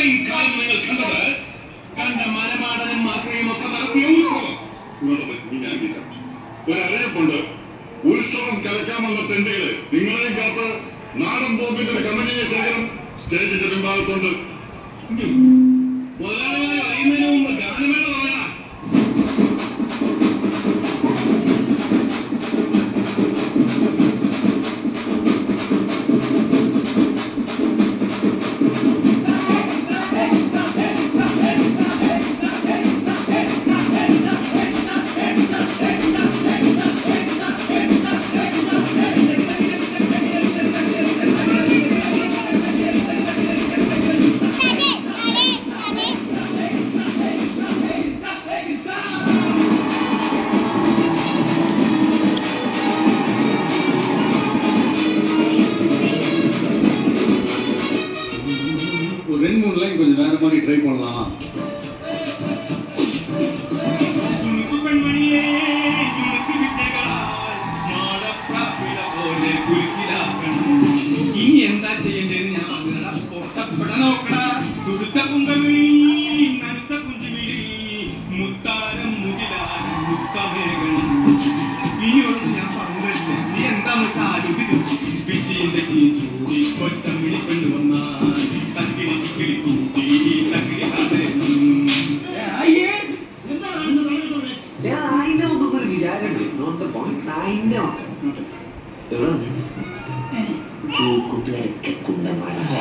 ഇത്രയും കാലം നിങ്ങൾ കണ്ടത് കണ്ട മലമാടനും മാത്രയും ഒക്കെ നടത്തിയ ഉത്സവം ഇങ്ങോട്ട് വരൂ, ഇനി ഞാൻ ടീച്ചർ ഒരറിയിപ്പുണ്ട് ഉത്സവം കലക്കാമെന്ന തെണ്ടുകള് നിങ്ങളെയും കാത്ത് നാടൻ ബോംബിന്റെ ഒരു കമ്പനിയെ ശേഖരം സ്റ്റേജിന്റെ പിൻഭാഗത്തുണ്ട് മുതലാളിമാരെ അറിയുന്നതിന് മുമ്പ് ഗാനമേള തുടങ്ങണം ஒரு ரெண்டு மூணு லைன் கொஞ்சம் வேற மாதிரி ட்ரை பண்ணலாம் തുണുക്കു പെൺമണിയേ, തുണുക്കു വിദ്യകളാൽ മാടപ്രാപ്പിള പോലെ കുലുക്കിലാക്കണം. ഇനി എന്താ ചെയ്യേണ്ടതെന്ന് ഞാൻ പറഞ്ഞുതരാം. പൊട്ടപ്പെട നോക്കടാ. തുടുത്ത കുന്തമിഴി, നനുത്ത കുഞ്ചുമിഴി, മുത്താരം മുകിലാരം മുത്തമേഘം. ഇനിയൊന്നും ഞാൻ പറഞ്ഞില്ല നീ എന്താ ആലോചിച്ചു വിജയിന്റെ ചൂടി കൊച്ചം വിളിക്കൊണ്ട് വന്നാൽ തക്കിടി ചിക്കിടി കൂട്ടി തക്കിടി ഞാൻ അതിന്റെ മുഖത്ത് ഒരു വിചാരമുണ്ട് നോട്ട് ദ പോയിന്റ് അതിന്റെ എവിടെ കൂട്ടുകാരൊക്കെ കുണ്ടന്മാരാ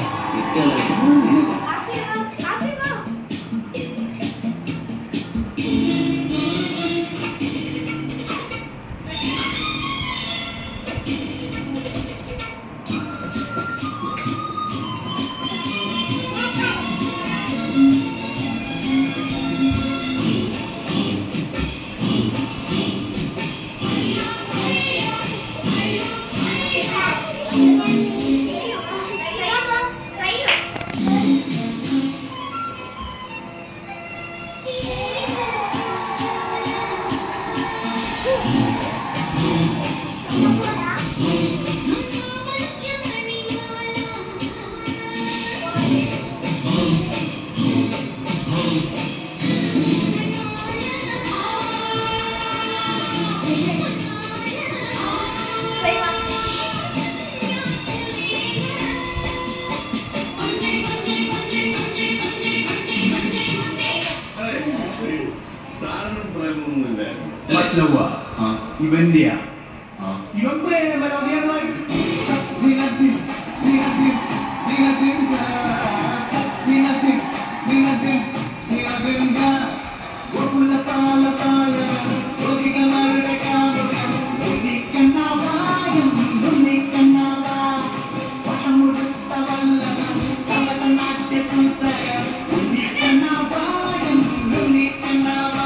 സാറിന് പ്രേമൊന്നുമില്ല പ്രശ്നവുക ആ ഇവന്റെയാ ആ ഇവൻ പ്രേമരോഗിയായി ദിനത്തിൽ ദിനത്തിൽ ദിനത്തിൽ ദിനത്തിൽ ദിനത്തിൽ ദിനത്തിൽ ഗോകുല പാല പാല ഗോപികമാരുടെ കാവ്യം ഉണ്ണിക്കണ്ണാവായും ഉണ്ണിക്കണ്ണാവാ വസമുടുത്ത വല്ലഭ കപട നാട്യസൂത്രയ ഉണ്ണിക്കണ്ണാവായും ഉണ്ണിക്കണ്ണാവാ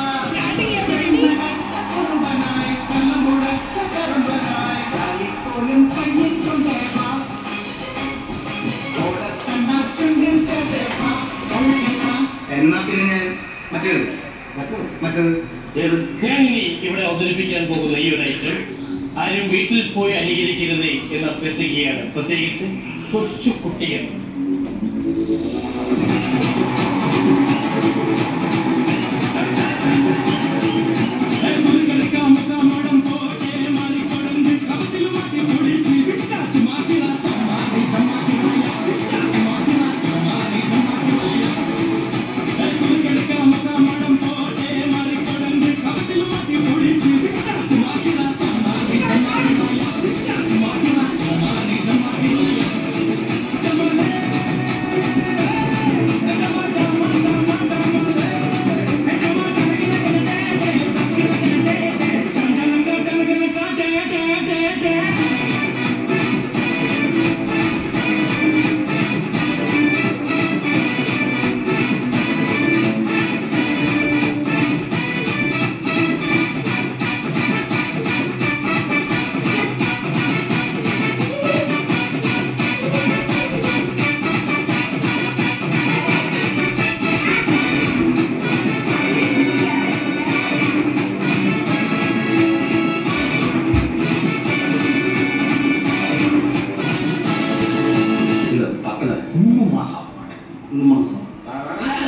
കുറുമ്പനായി കണ്ണമുടച്ച കറുമ്പനായി കളിപ്പോലും കയ്യിട്ടുണ്ടേവാ ഓടത്തണ്ണാച്ചുണ്ടിൽ ചേതേവാ കണ്ണനാ എന്നാ പിന്നെ ഞാൻ മറ്റേത് മറ്റേത് ഞാൻ ഇനി ഇവിടെ അവതരിപ്പിക്കാൻ പോകുന്ന ഈ ഒരു ഐറ്റം ആരും വീട്ടിൽ പോയി അനുകരിക്കരുത് എന്ന് അഭ്യർത്ഥിക്കുകയാണ് പ്രത്യേകിച്ച് കൊച്ചു കുട്ടികൾ இல்ல பக்கத்துல மூணு மாசம் மூணு மாசம் പറ